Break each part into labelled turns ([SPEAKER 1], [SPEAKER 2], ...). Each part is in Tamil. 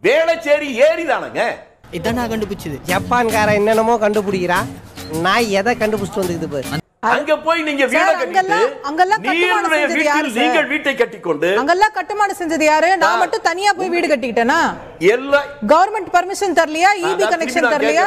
[SPEAKER 1] வேளச்சேரி ஏரி தானங்க
[SPEAKER 2] இதான் நான் கண்டுபிடிச்சது
[SPEAKER 3] ஜப்பான்காரன் என்னென்னமோ கண்டுபிடிக்கிறா நான் எதை கண்டுபிடிச்சிட்டு வந்துக்குது பாரு
[SPEAKER 1] அங்க போய் நீங்க வீட
[SPEAKER 4] சார்,
[SPEAKER 1] கட்டிட்டு
[SPEAKER 4] அங்கெல்லாம்- அங்கெல்லாம் கட்டுமானம்
[SPEAKER 1] நீருடைய
[SPEAKER 4] செஞ்சது யாரு
[SPEAKER 1] வீட்டில்
[SPEAKER 4] சார்?
[SPEAKER 1] நீங்கள் வீட்டை கட்டிக்கொண்டு
[SPEAKER 4] அங்கெல்லாம் கட்டுமானம் செஞ்சது யாரு நான் மட்டும் தனியா போய் வீடு கட்டிக்கிட்டேனா
[SPEAKER 1] எல்லா
[SPEAKER 4] கவர்மெண்ட் பர்மிஷன் தரலையா இபி
[SPEAKER 1] நான்
[SPEAKER 4] கனெக்ஷன்
[SPEAKER 1] திருப்பி நான்
[SPEAKER 4] தரலையா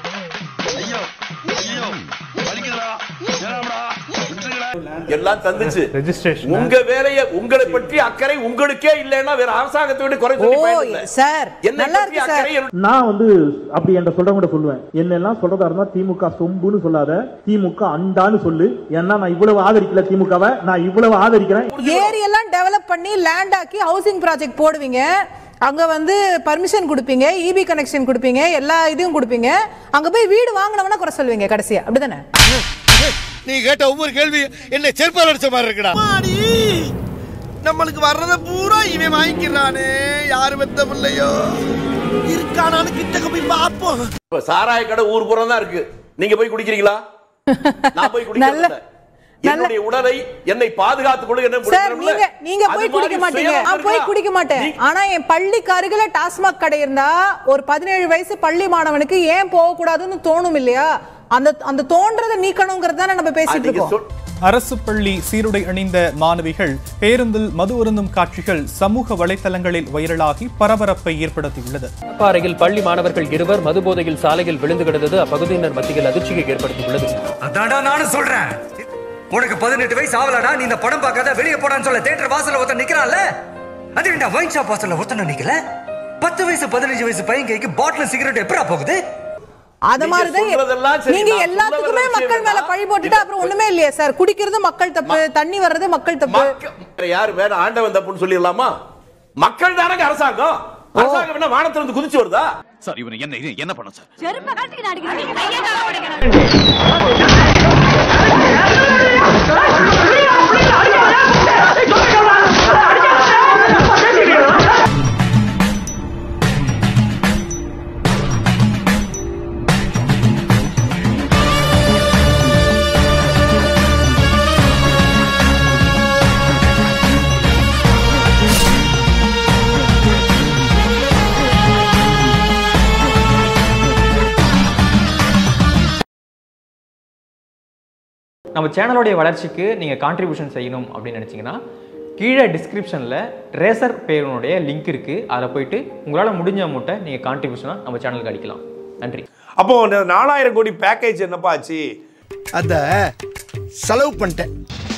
[SPEAKER 1] எல்லாம் தந்துச்சு
[SPEAKER 5] Registration.
[SPEAKER 1] உங்க வேலைய உங்களை பற்றி அக்கறை உங்களுக்கே இல்லைன்னா வேற அரசாங்கத்தை விட குறை சொல்லி
[SPEAKER 4] ஓ
[SPEAKER 1] பயன் இல்லை.
[SPEAKER 4] சார்
[SPEAKER 1] என்னை
[SPEAKER 4] நல்லா
[SPEAKER 1] பற்றி
[SPEAKER 4] இருக்கு சார்
[SPEAKER 1] அக்கறை என்-
[SPEAKER 5] நான் வந்து அப்படி என்ற சொல்றவங்க சொல்லுவேன் என்னெல்லாம் சொல்றதா இருந்தா திமுக சொம்புன்னு சொல்லாத திமுக அண்டான்னு சொல்லு ஏன்னா நான் இவ்வளவு ஆதரிக்கல திமுகவை நான் இவ்வளவு ஆதரிக்கிறேன்
[SPEAKER 4] ஏரி எல்லாம் டெவலப் பண்ணி லேண்ட் ஆக்கி ஹவுசிங் ப்ராஜெக்ட் போடுவீங்க அங்க வந்து பர்மிஷன் கொடுப்பீங்க இபி கனெக்ஷன் கொடுப்பீங்க எல்லா இதுவும் கொடுப்பீங்க அங்க போய் வீடு வாங்கினவனா குறை சொல்வீங்க கடைசியா அப்படிதானே
[SPEAKER 6] நீ கேட்ட ஒவ்வொரு கேள்வி என்ன செருப்பால் அடிச்ச மாதிரி இருக்குடா நம்மளுக்கு வர்றத பூரா இவன் வாங்கிக்கிறானே யாரு பெத்த பிள்ளையோ இருக்கானான்னு கிட்ட போய் பாப்போம்
[SPEAKER 1] இப்ப சாராய கடை ஊர் புறம் தான் இருக்கு நீங்க போய் குடிக்கிறீங்களா நான் போய்
[SPEAKER 4] நல்ல-
[SPEAKER 1] குடிக்கிறேன் என்னுடைய உடலை என்னை பாதுகாத்துக் கொள்ள என்ன
[SPEAKER 4] சார்
[SPEAKER 1] முடியல.
[SPEAKER 4] நீங்க நீங்க
[SPEAKER 1] அது
[SPEAKER 4] போய்
[SPEAKER 1] மாதிரி
[SPEAKER 4] குடிக்க மாட்டீங்க
[SPEAKER 1] சுயமா
[SPEAKER 4] நான் போய்
[SPEAKER 1] இருக்கலாம்.
[SPEAKER 4] குடிக்க மாட்டேன்
[SPEAKER 1] நீ-
[SPEAKER 4] ஆனா என் பள்ளிக்கு அருகில டாஸ்மாக் கடை இருந்தா ஒரு பதினேழு வயசு பள்ளி மாணவனுக்கு ஏன் போக கூடாதுன்னு தோணும் இல்லையா அந்த அந்த தோன்றதை நீக்கணுங்கிறது தானே நம்ம
[SPEAKER 1] அது
[SPEAKER 4] பேசிட்டு
[SPEAKER 1] நீங்க
[SPEAKER 4] இருக்கோம்
[SPEAKER 1] சொல்-
[SPEAKER 7] அரசு பள்ளி சீருடை அணிந்த மாணவிகள் பேருந்தில் மது அருந்தும் காட்சிகள் சமூக வலைதளங்களில் வைரலாகி பரபரப்பை ஏற்படுத்தியுள்ளது
[SPEAKER 8] பாறையில் பள்ளி மாணவர்கள் இருவர் மதுபோதையில் சாலையில் விழுந்து கிடந்தது அப்பகுதியினர் மத்தியில் அதிர்ச்சியை ஏற்படுத்தியுள்ளது
[SPEAKER 9] அதான்டா நானும் சொல்றேன் உனக்கு பதினெட்டு வயசு ஆகலடா நீ இந்த படம் பார்க்காத வெளியே போடான்னு சொல்ல தேட்டர் வாசல்ல ஒருத்தன் நிக்கிறான்ல அது என்ன வைன் ஷாப் வாசல்ல ஒருத்தன் நிக்கல பத்து வயசு பதினஞ்சு வயசு பையன் கைக்கு பாட்டில் சிகரெட் எப்படா போகுது
[SPEAKER 4] அது
[SPEAKER 1] நீங்க
[SPEAKER 4] மாதிரிதான்
[SPEAKER 1] சொல்றதெல்லாம் சரி,
[SPEAKER 4] நீங்க
[SPEAKER 1] நான் சொல்ல
[SPEAKER 4] எல்லாத்துக்குமே
[SPEAKER 1] வர
[SPEAKER 4] மக்கள்
[SPEAKER 1] விஷயம்
[SPEAKER 4] மேல
[SPEAKER 1] என்னன்னா,
[SPEAKER 4] பழி போட்டுட்டு அப்புறம் ஒண்ணுமே இல்லையா சார் குடிக்கிறது மக்கள் தப்பு தண்ணி வர்றது மக்கள் தப்பு
[SPEAKER 1] மக்க- யாரு வேற ஆண்டவன் தப்புன்னு சொல்லிடலாமா மக்கள் தானங்க அரசாங்கம் அரசாங்கம் என்ன வானத்துல இருந்து குதிச்சு வருதா
[SPEAKER 6] சார் இவனை என்ன இது என்ன பண்ண சார்
[SPEAKER 8] நம்ம சேனலோடைய வளர்ச்சிக்கு நீங்கள் கான்ட்ரிபியூஷன் செய்யணும் அப்படின்னு நினச்சிங்கன்னா கீழே டிஸ்கிரிப்ஷனில் ரேசர் பேருனுடைய லிங்க் இருக்குது அதில் போயிட்டு உங்களால் முடிஞ்ச அமௌண்ட்டை நீங்கள் கான்ட்ரிபியூஷனாக நம்ம சேனலுக்கு அடிக்கலாம் நன்றி
[SPEAKER 10] அப்போ இந்த நாலாயிரம் கோடி பேக்கேஜ் என்னப்பா ஆச்சு
[SPEAKER 6] அத செலவு பண்ணிட்டேன்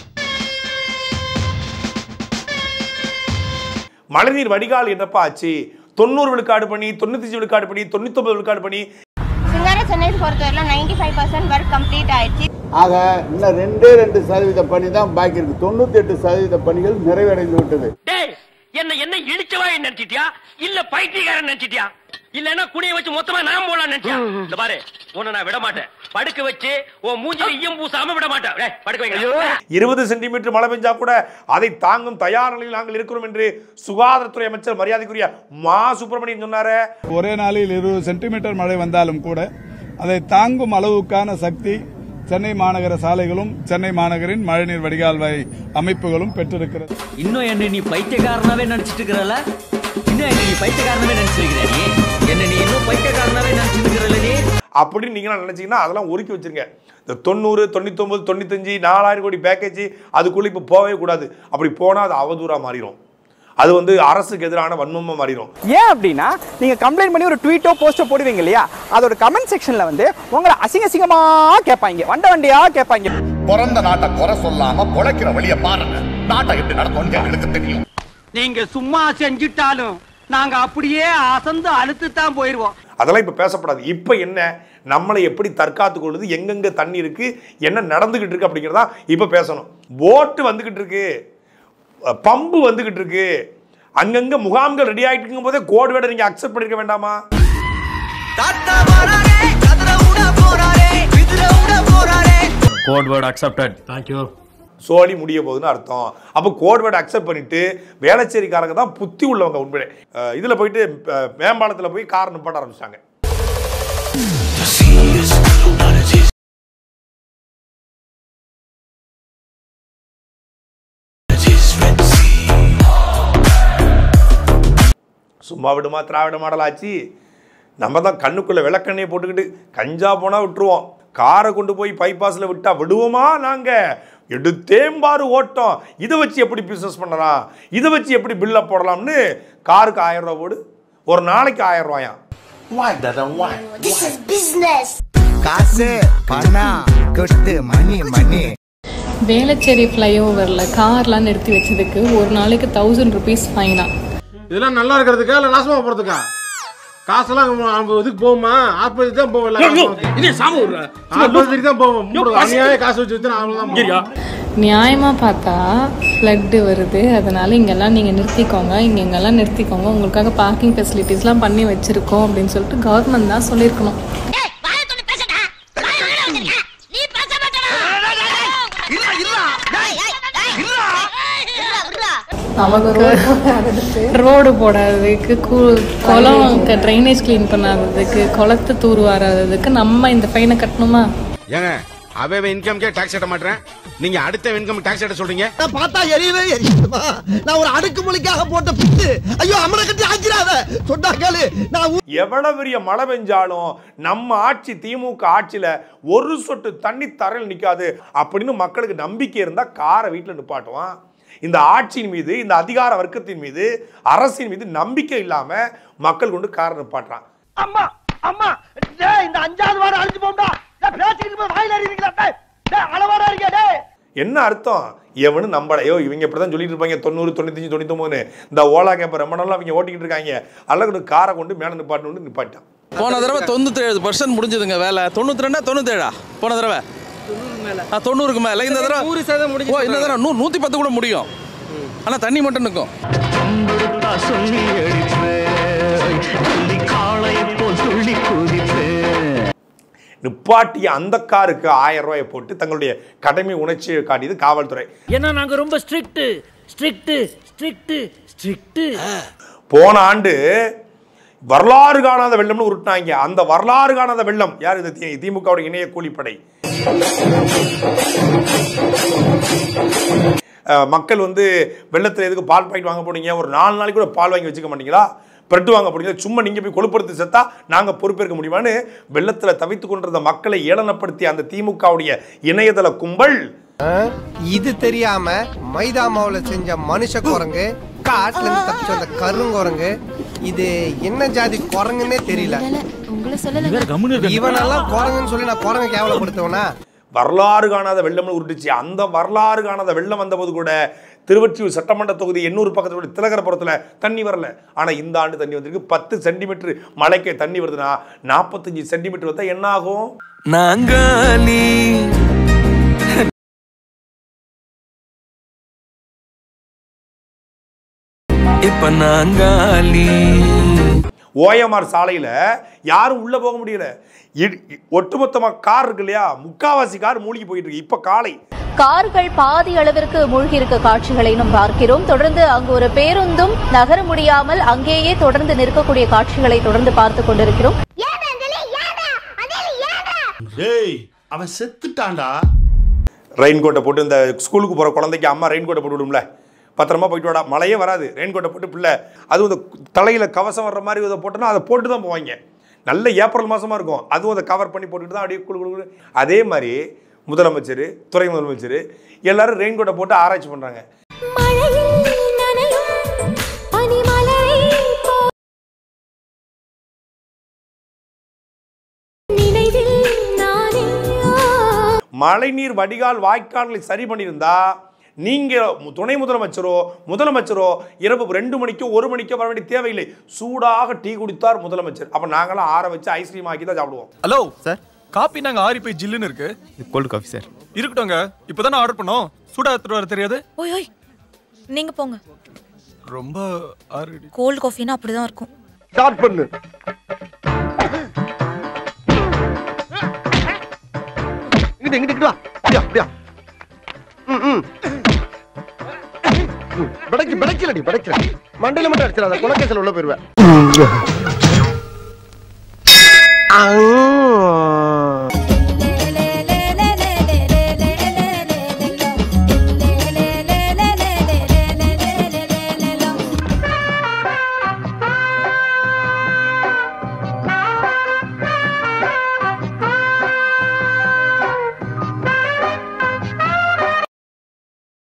[SPEAKER 10] மழைநீர் வடிகால் என்னப்பா ஆச்சு தொண்ணூறு விழுக்காடு பண்ணி தொண்ணூத்தஞ்சு விழுக்காடு பண்ணி தொண்ணூத்தொன்பது விழுக்காடு பண்ணி
[SPEAKER 11] சிங்கார சென்னையில் பொறுத்தவரையிலும் ninety five percent work complete ஆயிடுச்சு
[SPEAKER 12] ஆக இன்னும் ரெண்டே ரெண்டு சதவீத பணி தான் பாக்கி இருக்கு தொண்ணூத்தி எட்டு சதவீத பணிகள் நிறைவடைந்து விட்டது
[SPEAKER 9] என்ன என்ன இடிச்சவா நினைச்சிட்டியா இல்ல பைத்தியக்காரன் நினைச்சிட்டியா இல்லன்னா குனிய வச்சு மொத்தமா நான் போலாம் நினைச்சியா இந்த பாரு உன்னை நான் விட மாட்டேன் படுக்க வச்சு உன் மூஞ்சில ஈயம் பூசாம விட மாட்டேன் டேய், படுக்க வைங்க
[SPEAKER 10] இருபது சென்டிமீட்டர் மழை பெஞ்சா கூட அதை தாங்கும் தயார் நிலையில் நாங்கள் இருக்கிறோம் என்று சுகாதாரத்துறை அமைச்சர் மரியாதைக்குரிய மா சுப்பிரமணியன் சொன்னாரே
[SPEAKER 5] ஒரே நாளில் இருபது சென்டிமீட்டர் மழை வந்தாலும் கூட அதை தாங்கும் அளவுக்கான சக்தி சென்னை மாநகர சாலைகளும் சென்னை மாநகரின் மழைநீர் வடிகால் வாய் அமைப்புகளும் பெற்றிருக்கிறது
[SPEAKER 9] இன்னும் என்ன நீ பைத்தியக்காரனாவே நினைச்சிட்டு இருக்கிறல இன்னும் என்ன நீ பைத்தியக்காரனாவே நினைச்சிருக்கிற நீ என்ன நீ இன்னும் பைத்தியக்காரனாவே நினைச்சிட்டு இருக்கிறல நீ
[SPEAKER 10] அப்படின்னு நீங்க நினைச்சீங்கன்னா அதெல்லாம் ஒதுக்கி வச்சிருங்க இந்த தொண்ணூறு தொண்ணூத்தொன்பது தொண்ணூத்தஞ்சு நாலாயிரம் கோடி பேக்கேஜ் அதுக்குள்ள இப்போ போகவே கூடாது அப்படி போனா அது அவதூறா மாறிடும் அது வந்து அரசுக்கு எதிரான வன்மமா மாறிடும்
[SPEAKER 3] ஏன் அப்படின்னா நீங்க கம்ப்ளைண்ட் பண்ணி ஒரு ட்வீட்டோ போஸ்டோ போடுவீங்க இல்லையா அதோட கமெண்ட் செக்ஷன்ல வந்து உங்களை அசிங்க அசிங்கமா கேட்பாங்க வண்ட வண்டியா கேட்பாங்க
[SPEAKER 6] பிறந்த நாட்டை குறை சொல்லாம பொழைக்கிற வழிய பாருங்க நாட்டை எப்படி நடக்கும் எங்களுக்கு தெரியும்
[SPEAKER 9] நீங்க சும்மா செஞ்சுட்டாலும் நாங்க அப்படியே அசந்து அழுத்து தான் போயிருவோம்
[SPEAKER 10] அதெல்லாம் இப்போ பேசப்படாது இப்போ என்ன நம்மளை எப்படி தற்காத்து கொள்ளுது எங்கெங்க தண்ணி இருக்கு என்ன நடந்துகிட்டு இருக்கு அப்படிங்கிறதா இப்போ பேசணும் போட்டு வந்துகிட்டு இருக்கு அஹ் பம்பு வந்துகிட்டு இருக்கு அங்கங்க முகாம்கள் ரெடி ஆகிட்டு இருக்கும் போதே கோட் வேட நீங்க அக்செப்ட் பண்ணிருக்க வேண்டாமா
[SPEAKER 8] கோட் வேர்ட் அக்செப்டட் தேங்க்யூ
[SPEAKER 10] சோழி முடிய போகுதுன்னு அர்த்தம் அப்போ கோட் வேர்டு அக்செப்ட் பண்ணிட்டு வேளச்சேரிக்காரங்க தான் புத்தி உள்ளவங்க உண்மையிலே அஹ் இதுல போயிட்டு அஹ் மேம்பாலத்துல போய் கார் நிப்பாட்ட ஆரம்பிச்சிட்டாங்க சும்மா விடுமா திராவிட மாடல் ஆச்சு நம்ம தான் கண்ணுக்குள்ள விளக்கெண்ணெயை போட்டுக்கிட்டு கஞ்சா போனால் விட்டுருவோம் காரை கொண்டு போய் பைபாஸில் விட்டா விடுவோமா நாங்கள் எடுத்தேம்பாரு ஓட்டம் இதை வச்சு எப்படி பிஸ்னஸ் பண்ணலாம் இதை வச்சு எப்படி பில்லை போடலாம்னு காருக்கு ஆயிரம் ரூபா போடு ஒரு நாளைக்கு ஆயிரம் ரூபாயாம்
[SPEAKER 6] This is business. காசு பணம் கொட்டு மணி மணி
[SPEAKER 2] வேளச்சேரி ஃப்ளைஓவரில் கார்லாம் நிறுத்தி வச்சதுக்கு ஒரு நாளைக்கு தௌசண்ட் ருபீஸ் ஃபைனா
[SPEAKER 13] இதெல்லாம் நல்லா இருக்கிறதுக்கா இல்ல நாசமா போறதுக்கா காசெல்லாம் நம்ம நம்ம இதுக்கு போகுமா ஆஸ்பத்திரி தான் போவோம்
[SPEAKER 14] யோ, யோ, இது சாம விடுற. சும்மா
[SPEAKER 13] ஆஸ்பத்திரிக்கு தான் போவோம்
[SPEAKER 14] யோ,
[SPEAKER 13] மூணு அநியாய காசு வச்சு வச்சு
[SPEAKER 14] இங்கேயா?
[SPEAKER 13] அவ்வளவுதான்
[SPEAKER 2] நியாயமாக பார்த்தா ஃப்ளட்டு வருது அதனால இங்கெல்லாம் நீங்கள் நிறுத்திக்கோங்க இங்கே இங்கெல்லாம் நிறுத்திக்கோங்க உங்களுக்காக பார்க்கிங் ஃபெசிலிட்டிஸ்லாம் பண்ணி வச்சுருக்கோம் அப்படின்னு சொல்லிட்டு கவர்மெண்ட் தான் சொல்லியிருக்கணும் நமக்கு ரோடு போடாததுக்கு கு- குளம் ட்ரைனேஜ் க்ளீன் பண்ணாததுக்கு குளத்தை தூர் வராததுக்கு நம்ம இந்த ஃபைனை கட்டணுமா
[SPEAKER 15] ஏங்க அவன் இன்கம்க்கே டாக்ஸ் கட்ட மாட்டேன் நீங்க அடுத்த இன்கம் டாக்ஸ் கட்ட சொல்றீங்க
[SPEAKER 6] நான் பார்த்தா எரியவே எரியுமா நான் ஒரு அடுக்குமொழிக்காக போட்ட பிட்டு ஐயோ அம்மனை கட்டி ஆக்கிறாத சொன்னா கேளு நான் ஊ-
[SPEAKER 10] எவ்வளவு பெரிய மழை பெஞ்சாலும் நம்ம ஆட்சி திமுக ஆட்சியில ஒரு சொட்டு தண்ணி தரையில் நிக்காது அப்படின்னு மக்களுக்கு நம்பிக்கை இருந்தா காரை வீட்டில் நிப்பாட்டுவான் இந்த ஆட்சியின் மீது இந்த அதிகார வர்க்கத்தின் மீது அரசின் மீது நம்பிக்கை இல்லாம மக்கள் கொண்டு காரை நிப்பாட்டுறான்
[SPEAKER 6] அம்மா அம்மா டேய் இந்த அஞ்சாவது வாரம் அழிஞ்சு போம்டா டேய் பேசிக்கிட்டு போய் வாயில அறிவீங்களா டேய் டேய் அளவாடா இருக்கே டேய்
[SPEAKER 10] என்ன அர்த்தம் எவனும் நம்பல ஐயோ இவங்க இப்படி தான் சொல்லிட்டு இருப்பாங்க தொண்ணூறு தொண்ணூத்தஞ்சு தொண்ணூத்தொம்பதுன்னு இந்த ஓலா கேப்ப ரொம்ப நாளா அவங்க ஓட்டிக்கிட்டு இருக்காங்க அல்ல கொண்டு காரை கொண்டு மேலே நிப்பாட்டணும்னு நிப்பாட்டான்
[SPEAKER 16] போன தடவை தொண்ணூத்தேழு பர்சன்ட் முடிஞ்சதுங்க வேலை தொண்ணூத்தி ரெண்டா தொண்ணூத்தேழா போன தடவை ஆ, தொண்ணூறுக்கு மேல இந்த தடவை
[SPEAKER 17] நூறு சதவீதம் முடிஞ்சு
[SPEAKER 16] ஓ இந்த தடவை நூ நூத்தி பத்து கூட முடியும் ஆனா தண்ணி மட்டும் நிற்கும்
[SPEAKER 10] நிப்பாட்டிய அந்த காருக்கு ஆயிரம் ரூபாயை போட்டு தங்களுடைய கடமை உணர்ச்சியை காட்டியது காவல்துறை
[SPEAKER 17] ஏன்னா நாங்க ரொம்ப ஸ்ட்ரிக்ட் ஸ்ட்ரிக்ட் ஸ்ட்ரிக்ட் ஸ்ட்ரிக்ட்
[SPEAKER 10] போன ஆண்டு வரலாறு காணாத வெள்ளம்னு உருட்டினாங்க அந்த வரலாறு காணாத வெள்ளம் யார் இது தி- திமுகவுடைய இணைய கூலிப்படை அஹ், மக்கள் வந்து வெள்ளத்தில் எதுக்கு பால் பாக்கெட் வாங்க போனீங்க ஒரு நாலு நாளைக்கு கூட பால் வாங்கி வச்சுக்க மாட்டீங்களா பிரெட் வாங்க போனீங்களா சும்மா நீங்க போய் கொழுப்படுத்தி செத்தா நாங்க பொறுப்பேற்க முடியுமான்னு வெள்ளத்துல தவித்து கொண்டிருந்த மக்களை ஏளனப்படுத்திய அந்த திமுகவுடைய இணையதள கும்பல்
[SPEAKER 18] இது தெரியாம மைதா மாவுல செஞ்ச மனுஷ குரங்கு காட்டுல இருந்து தப்பிச்ச அந்த கருங்குரங்கு இது என்ன ஜாதி குரங்குன்னே தெரியல இவனெல்லாம் குரங்குன்னு சொல்லி நான் குரங்கு கேவலப்படுத்துவனா
[SPEAKER 10] வரலாறு காணாத வெள்ளம்னு உருட்டுச்சு அந்த வரலாறு காணாத வெள்ளம் வந்தபோது கூட திருவொற்றியூர் சட்டமன்ற தொகுதி எண்ணூறு பக்கத்தில் உள்ள திலகரபுரத்தில் தண்ணி வரல ஆனால் இந்த ஆண்டு தண்ணி வந்திருக்கு பத்து சென்டிமீட்டர் மழைக்கு தண்ணி வருதுன்னா நாற்பத்தஞ்சு சென்டிமீட்டர் வந்தால் என்ன ஆகும்
[SPEAKER 19] நாங்காலி இப்ப நாங்காலி
[SPEAKER 10] ஓஎம்ஆர் சாலையில் யாரும் உள்ளே போக முடியல இ- இ- ஒட்டுமொத்தமாக கார் இருக்கு இல்லையா முக்காவாசி கார் மூழ்கி போயிட்டு இருக்கு இப்போ காலை
[SPEAKER 20] கார்கள் பாதி அளவிற்கு மூழ்கி இருக்க காட்சிகளை நாம் பார்க்கிறோம் தொடர்ந்து அங்கு ஒரு பேருந்தும் நகர முடியாமல் அங்கேயே தொடர்ந்து நிற்கக்கூடிய காட்சிகளை தொடர்ந்து பார்த்து கொண்டிருக்கிறோம்
[SPEAKER 15] டேய் அவன் செத்துட்டான்டா
[SPEAKER 10] ரெயின் கோட்டை போட்டு இந்த ஸ்கூலுக்கு போகிற குழந்தைக்கு அம்மா ரெயின் கோட்டை போட்டு விடும்ல பத்திரமா போயிட்டு வாடா மழையே வராது ரெயின் கோட்டை போட்டு பிள்ளை அதுவும் இந்த தலையில் கவசம் வர்ற மாதிரி இதை போட்டோன்னா அதை போட்டு தான் போவாங்க நல்ல ஏப்ரல் மாசமா இருக்கும் அதுவும் அதை கவர் பண்ணி போட்டுட்டு தான் அப்படியே குளு குளு குளு. அதே மாதிரி முதலமைச்சர் துறை முதலமைச்சர் எல்லாரும் ரெயின் கோட்டை போட்டு ஆராய்ச்சி பண்ணுறாங்க மழைநீர் வடிகால் வாய்க்கால்களை சரி பண்ணியிருந்தா நீங்க மு- துணை முதலமைச்சரோ முதலமைச்சரோ இரவு ரெண்டு மணிக்கோ ஒரு மணிக்கோ வர வேண்டிய தேவையில்லை சூடாக டீ குடித்தார் முதலமைச்சர் அப்ப நாங்களாம் ஆற வச்சு ஐஸ்கிரீம் ஆக்கி தான் சாப்பிடுவோம்
[SPEAKER 21] ஹலோ சார் காப்பி நாங்க ஆறி போய் ஜில்லுன்னு இருக்கு
[SPEAKER 22] கோல்டு காஃபி சார்
[SPEAKER 21] இருக்கட்டும்ங்க இப்பதானே ஆர்டர் பண்ணோம் சூடா எடுத்துட்டு வர தெரியாது
[SPEAKER 23] ஓய் ஓய் நீங்க போங்க
[SPEAKER 21] ரொம்ப ஆறு
[SPEAKER 23] கோல்ட் காஃபினா அப்படிதான் இருக்கும்
[SPEAKER 6] ஸ்டார்ட் பண்ணு இங்கிட்டு இங்கிட்டு இங்கிட்டு வா அப்படியா அப்படியா ம் ம் ம், பிடைக்கு பிடைக்கலடி பிடைக்கல மண்டையில மட்டும் அடிச்சிடாத குலக்கேசல் உள்ள போயிருவேன்